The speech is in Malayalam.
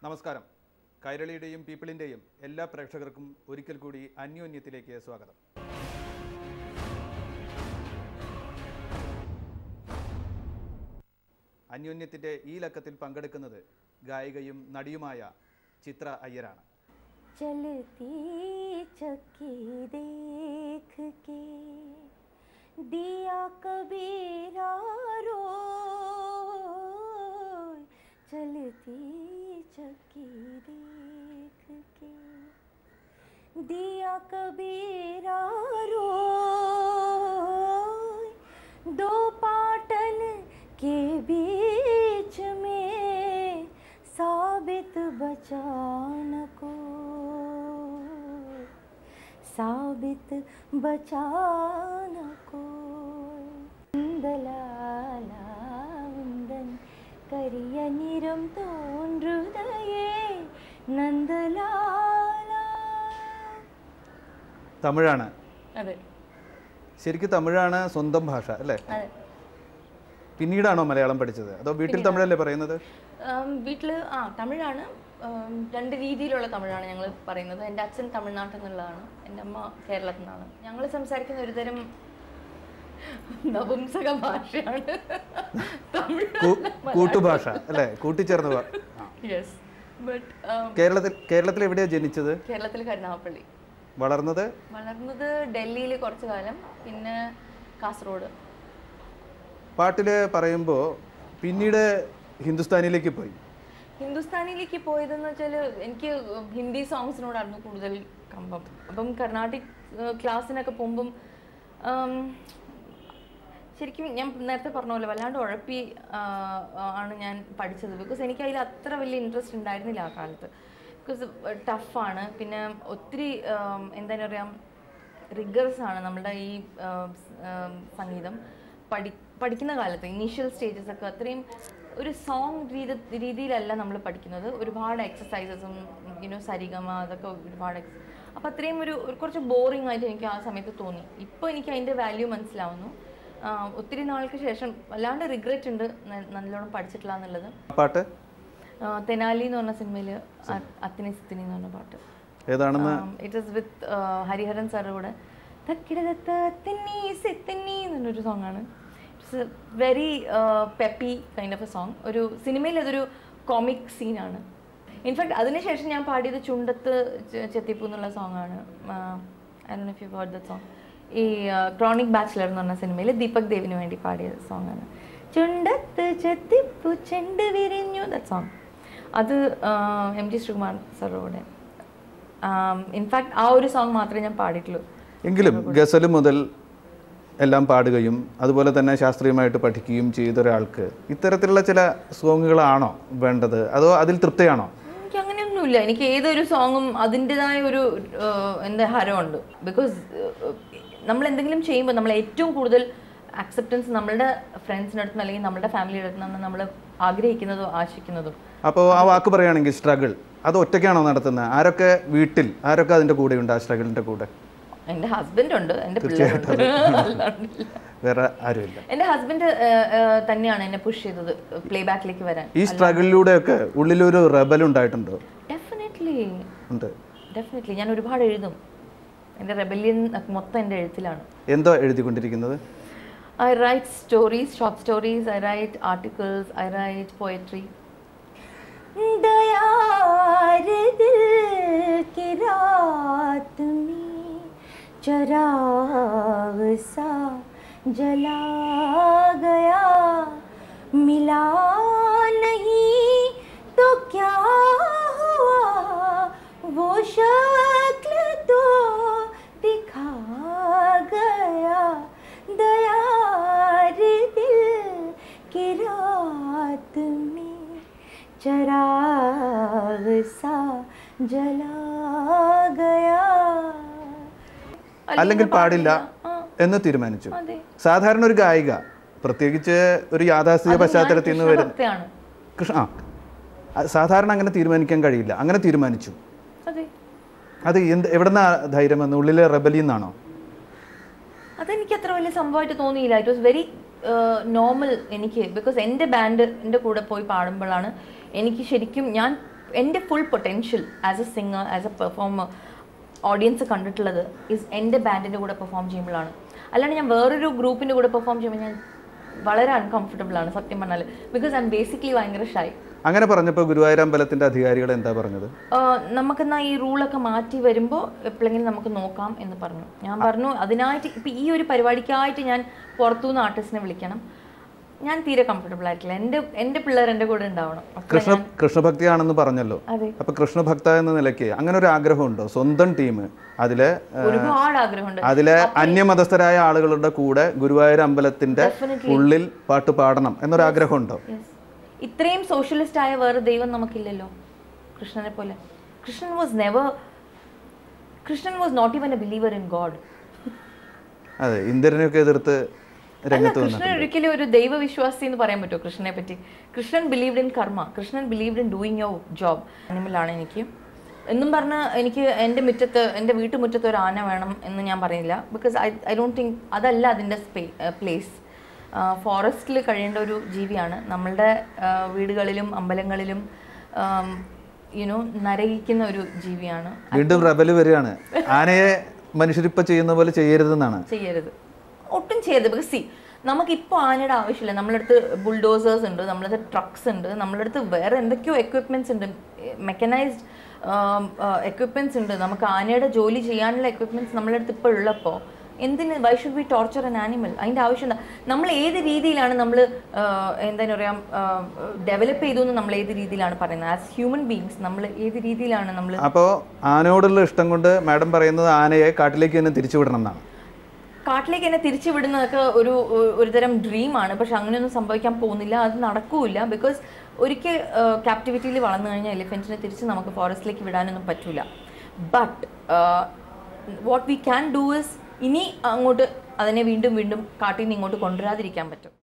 നമസ്കാരം കൈരളിയുടെയും പീപ്പിളിൻ്റെയും എല്ലാ പ്രേക്ഷകർക്കും ഒരിക്കൽ കൂടി അന്യോന്യത്തിലേക്ക് സ്വാഗതം അന്യോന്യത്തിൻ്റെ ഈ ലക്കത്തിൽ പങ്കെടുക്കുന്നത് ഗായികയും നടിയുമായ ചിത്ര അയ്യരാണ് चलती चक्की देख के दिया कबीरा रोय चलती चक्की देख के दिया कबीरा रोय दो पाटन के बीच में साबित बचान को साबित बचान को നന്ദലാലാവുന്തൻ കരിയ നിറം തോன்றுതയേ നന്ദലാല തമിഴാണ് അതെ ശരിക്കും തമിഴാണ് സ്വന്തം ഭാഷ അല്ലേ അതെ പിന്നീടാണോ മലയാളം പഠിച്ചത് അതോ വീട്ടിൽ തമിഴല്ലേ പറയുന്നത് വീട്ടിൽ ആ തമിഴാണ് ഉം, രണ്ട് രീതിയിലുള്ള തമിഴാണ് ഞങ്ങൾ പറയുന്നത് എൻ്റെ അച്ഛൻ തമിഴ്നാട്ടിൽ നിന്നുള്ളതാണ് എൻ്റെ അമ്മ കേരളത്തിൽ നിന്നാണ് ഞങ്ങൾ സംസാരിക്കുന്ന ഒരുതരം നപുംസക ഭാഷയാണ് തമിഴ് കൂ- കൂട്ടുഭാഷ അല്ലേ കൂട്ടിച്ചേർന്ന ഭാ- ആ. യെസ് ബട്ട് കേരളത്തിൽ കേരളത്തിൽ എവിടെയാണ് ജനിച്ചത് കേരളത്തിൽ കരുനാഗപ്പള്ളി വളർന്നത് വളർന്നത് ഡൽഹിയിൽ കുറച്ച് കാലം പിന്നെ കാസർഗോഡ് പാട്ടിൽ പറയുമ്പോൾ പിന്നീട് ഹിന്ദുസ്ഥാനിയിലേക്ക് പോയി ഹിന്ദുസ്ഥാനിയിലേക്ക് പോയതെന്ന് വെച്ചാൽ എനിക്ക് ഹിന്ദി സോങ്സിനോടായിരുന്നു കൂടുതൽ കമ്പം അപ്പം കർണാട്ടിക് ക്ലാസ്സിനൊക്കെ പോകുമ്പം ആം, ശരിക്കും ഞാൻ നേരത്തെ പറഞ്ഞ പോലെ വല്ലാണ്ട് ഉഴപ്പി ആ, ആണ് ഞാൻ പഠിച്ചത് ബിക്കോസ് എനിക്ക് അതിൽ അത്ര വലിയ ഇൻട്രസ്റ്റ് ഉണ്ടായിരുന്നില്ല ആ കാലത്ത് ബിക്കോസ് ടഫാണ് പിന്നെ ഒത്തിരി ആം, എന്താ പറയുക റിഗർസ് ആണ് നമ്മുടെ ഈ ആം, സ്- ആം, സംഗീതം പഠി പഠിക്കുന്ന കാലത്ത് ഇനീഷ്യൽ സ്റ്റേജസ് ഒക്കെ അത്രയും ഒരു സോങ് രീതി രീതിയിലല്ല നമ്മൾ പഠിക്കുന്നത് ഒരുപാട് എക്സസൈസസും യുനോ സരിഗമ അതൊക്കെ ഒരുപാട് ex- അപ്പം അത്രയും ഒരു ഒരു കുറച്ച് ബോറിംഗ് ആയിട്ട് എനിക്ക് ആ സമയത്ത് തോന്നി ഇപ്പോൾ എനിക്ക് അതിൻ്റെ വാല്യൂ മനസ്സിലാവുന്നു ആ, ഒത്തിരി നാൾക്ക് ശേഷം വല്ലാണ്ട് റിഗ്രറ്റ് ഉണ്ട് ന- നല്ലോണം പഠിച്ചിട്ടില്ല എന്നുള്ളത് ആ പാട്ട് ആ, തെനാലി എന്ന് പറഞ്ഞ സിനിമയിൽ അത്തിനി സിത്തിനി എന്ന് പറഞ്ഞ പാട്ട് ഏതാണെന്ന് ഇറ്റ് ഇസ് വിത്ത് ഹരിഹരൻ സാറുടെ കൂടെ തക്കിടതത്തിന്നി സിത്തിന്നി എന്നൊരു സോങ് ആണ് it's very peppy kind of a song ഒരു സിനിമയിൽ അതൊരു കോമിക് സീനാണ് ഇൻഫാക്ട് അതിനുശേഷം ഞാൻ പാടിയത് ചുണ്ടത്ത് ചെ- ചെത്തിപ്പൂ എന്നുള്ള സോങ് ആണ് I do if you heard the song ഈ ക്രോണിക് ബാച്ചിലർ എന്ന് പറഞ്ഞ സിനിമയിൽ ദീപക് ദേവിന് വേണ്ടി പാടിയ സോങ് ആണ് ചുണ്ടത്ത് ചെത്തിപ്പൂ ചെണ്ട് വിരിഞ്ഞു ദ സോങ് അത് എം ജി ശ്രീകുമാർ സാറോടെ ഇൻഫാക്ട് ആ ഒരു സോങ് മാത്രമേ ഞാൻ പാടിയിട്ടുള്ളൂ എങ്കിലും ഗസൽ മുതൽ എല്ലാം പാടുകയും അതുപോലെ തന്നെ ശാസ്ത്രീയമായിട്ട് പഠിക്കുകയും ചെയ്ത ഒരാൾക്ക് ഇത്തരത്തിലുള്ള ചില സോങ്ങുകളാണോ വേണ്ടത് അതോ അതിൽ തൃപ്തിയാണോ എനിക്ക് അങ്ങനെയൊന്നുമില്ല എനിക്ക് ഏതൊരു സോങ്ങും അതിൻ്റെതായ ഒരു ആഹ്, എന്താ ഹരമുണ്ട് ബിക്കോസ് നമ്മൾ എന്തെങ്കിലും ചെയ്യുമ്പോൾ നമ്മൾ ഏറ്റവും കൂടുതൽ അക്സെപ്റ്റൻസ് നമ്മളുടെ ഫ്രണ്ട്സിൻ്റെ അടുത്ത് അല്ലെങ്കിൽ നമ്മുടെ ഫാമിലിയുടെ അടുത്ത് നിന്നാണ് നമ്മൾ ആഗ്രഹിക്കുന്നതും ആശിക്കുന്നതും അപ്പോൾ ആ വാക്ക് പറയുകയാണെങ്കിൽ സ്ട്രഗിൾ അത് ഒറ്റയ്ക്കാണോ നടത്തുന്നത് ആരൊക്കെ വീട്ടിൽ ആരൊക്കെ അതിൻ്റെ കൂടെയുണ്ട് ആ സ്ട്രഗിളിൻ്റെ കൂടെ എൻ്റെ ഹസ്ബൻഡ് ഉണ്ട് എൻ്റെ പിള്ളേരുണ്ട് അല്ലാണ്ടില്ല. വേറെ ആരുമില്ല എൻ്റെ ഹസ്ബൻഡ് തന്നെയാണ് എന്നെ പുഷ് ചെയ്തത് പ്ലേ ബാക്കിലേക്ക് വരാൻ ഈ സ്ട്രഗിളിലൂടെയൊക്കെ ഉള്ളിലൊരു റെബൽ ഉണ്ടായിട്ടുണ്ടോ ഡെഫിനറ്റ്ലി ഉണ്ട് ഡെഫിനറ്റ്ലി ഞാൻ ഒരുപാട് എഴുതും എൻ്റെ റെബല്യൻ മൊത്തം എൻ്റെ എഴുത്തിലാണ് എന്തോ എഴുതിക്കൊണ്ടിരിക്കുന്നത് I write stories, short stories, I write articles, I write poetry. दयार दिल की रात में चराग सा जला गया मिला नहीं तो क्या हुआ वो शक्ल तो दिखा गया दयार दिल की रात में चराग सा जला गया അല്ലെങ്കിൽ പാടില്ല എന്ന് തീരുമാനിച്ചു അതെ സാധാരണ ഒരു ഗായിക പ്രത്യേകിച്ച് ഒരു യാഥാസ്ഥിക പശ്ചാത്തലത്തിൽ നിന്ന് വരുന്ന ഭക്തയാണ് കൃഷ്ണ ആ ആ, സാധാരണ അങ്ങനെ തീരുമാനിക്കാൻ കഴിയില്ല അങ്ങനെ തീരുമാനിച്ചു അതെ അത് എന്ത് എവിടെന്നാ ധൈര്യം വന്ന് ഉള്ളിലെ റെബലിൽ നിന്നാണോ അതെനിക്ക് അത്ര വലിയ സംഭവമായിട്ട് തോന്നിയില്ല ഇറ്റ് വാസ് വെരി നോർമൽ എനിക്ക് ബിക്കോസ് എൻ്റെ ബാൻഡിൻ്റെ കൂടെ പോയി പാടുമ്പോഴാണ് എനിക്ക് ശരിക്കും ഞാൻ എൻ്റെ full potential as a singer as a performer audience കണ്ടിട്ടുള്ളത് ഇസ് എൻ്റെ ബാൻഡിൻ്റെ കൂടെ പെർഫോം ചെയ്യുമ്പോഴാണ് അല്ലാണ്ട് ഞാൻ വേറൊരു ഗ്രൂപ്പിൻ്റെ കൂടെ പെർഫോം ചെയ്യുമ്പോൾ ഞാൻ വളരെ അൺകംഫർട്ടബിൾ ആണ് സത്യം പറഞ്ഞാൽ ബിക്കോസ് ഐ എം ബേസിക്കലി ഭയങ്കര ഷൈ അങ്ങനെ പറഞ്ഞപ്പോൾ ഗുരുവായൂർ അമ്പലത്തിന്റെ അധികാരികൾ എന്താ പറഞ്ഞത് നമുക്കെന്നാ ഈ റൂളൊക്കെ മാറ്റി വരുമ്പോൾ എപ്പോഴെങ്കിലും നമുക്ക് നോക്കാം എന്ന് പറഞ്ഞു ഞാൻ പറഞ്ഞു അതിനായിട്ട് ഇപ്പം ഈ ഒരു പരിപാടിക്കായിട്ട് ഞാൻ പുറത്തുനിന്ന് ആർട്ടിസ്റ്റിനെ വിളിക്കണം ഞാൻ തീരെ കംഫർട്ടബിൾ ആയിട്ടില്ല എൻ്റെ എൻ്റെ പിള്ളേർ എൻ്റെ കൂടെ ഉണ്ടാവണം അത്ര കൃഷ്ണ കൃഷ്ണഭക്തിയാണെന്ന് പറഞ്ഞല്ലോ അതെ അപ്പൊ കൃഷ്ണഭക്ത എന്ന നിലയ്ക്ക് അങ്ങനെ ഒരു ആഗ്രഹമുണ്ടോ സ്വന്തം ടീം അതിലെ ഏഹ്, ഒരുപാട് ആഗ്രഹമുണ്ട് അതിലെ അന്യമതസ്ഥരായ ആളുകളുടെ കൂടെ ഗുരുവായൂർ അമ്പലത്തിന്റെ ഉള്ളിൽ പാട്ട് പാടണം എന്നൊരാഗ്രഹമുണ്ടോ Yes. ഇത്രയും സോഷ്യലിസ്റ്റ് ആയ വേറെ ദൈവം നമുക്കില്ലല്ലോ കൃഷ്ണനെ പോലെ Krishnan was never Krishnan was not even a believer in God അതെ ഇന്ദിരനെയൊക്കെ എതിർത്ത് അല്ല രംഗത്ത് വന്നു കൃഷ്ണൻ ഒരിക്കലും ഒരു ദൈവവിശ്വാസി എന്ന് പറയാൻ പറ്റുമോ കൃഷ്ണനെ പറ്റി Krishnan believed in karma Krishnan believed in doing your job അനിമലാണ് എനിക്ക് എന്നും പറഞ്ഞ് എനിക്ക് എൻ്റെ മുറ്റത്ത് എൻ്റെ വീട്ടുമുറ്റത്ത് ഒരു ആന വേണം എന്ന് ഞാൻ പറയുന്നില്ല because I I don't think അതല്ല അതിൻ്റെ സ്പേ പ്ലേസ് ഫോറസ്റ്റിൽ കഴിയേണ്ട ഒരു ജീവിയാണ് നമ്മളുടെ ആ, വീടുകളിലും അമ്പലങ്ങളിലും യുനോ നരകിക്കുന്ന ഒരു ജീവിയാണ് വീണ്ടും റബല് വരികയാണ് ആനയെ മനുഷ്യരിപ്പോ ചെയ്യുന്ന പോലെ ചെയ്യരുതെന്നാണ് ചെയ്യരുത് ഒട്ടും ചെയ്യരുത് ബിക്കോസ് സി നമുക്കിപ്പോൾ ആനയുടെ ആവശ്യമില്ല നമ്മളടുത്ത് ബുൾഡോസേഴ്സ് ഉണ്ട് നമ്മളടുത്ത് ട്രക്സ് ഉണ്ട് നമ്മളടുത്ത് വേറെ എന്തൊക്കെയോ എക്വിപ്മെൻറ്റ്സ് ഉണ്ട് മെക്കനൈസ്ഡ് എക്വിപ്മെൻറ്റ്സ് ഉണ്ട് നമുക്ക് ആനയുടെ ജോലി ചെയ്യാനുള്ള എക്വിപ്മെൻറ്റ്സ് നമ്മളടുത്ത് ഇപ്പോൾ ഉള്ളപ്പോൾ എന്തിന് why should be torture an animal അതിൻ്റെ ആവശ്യം എന്താ നമ്മൾ ഏത് രീതിയിലാണ് നമ്മൾ എന്താ പറയുക ഡെവലപ്പ് ചെയ്തു എന്ന് നമ്മൾ ഏത് രീതിയിലാണ് പറയുന്നത് ആസ് ഹ്യൂമൻ ബീങ്സ് നമ്മൾ ഏത് രീതിയിലാണ് നമ്മൾ അപ്പോൾ ആനയോടുള്ള ഇഷ്ടം കൊണ്ട് മാഡം പറയുന്നത് ആനയെ കാട്ടിലേക്ക് തന്നെ തിരിച്ചു വിടണം എന്നാണ് കാട്ടിലേക്ക് എന്നെ തിരിച്ചു വിടുന്നതൊക്കെ ഒരു ഒരു- ഒരുതരം ഡ്രീമാണ് പക്ഷെ അങ്ങനെയൊന്നും സംഭവിക്കാൻ പോകുന്നില്ല അത് നടക്കൂല ബിക്കോസ് ഒരിക്കൽ ക്യാപ്റ്റിവിറ്റിയിൽ വളർന്നു കഴിഞ്ഞാൽ എലിഫൻറ്റിനെ തിരിച്ച് നമുക്ക് ഫോറസ്റ്റിലേക്ക് വിടാനൊന്നും പറ്റൂല but what we can do is ഇനി അങ്ങോട്ട് അതിനെ വീണ്ടും വീണ്ടും കാട്ടിൽ നിന്ന് ഇങ്ങോട്ട് കൊണ്ടുവരാതിരിക്കാൻ പറ്റും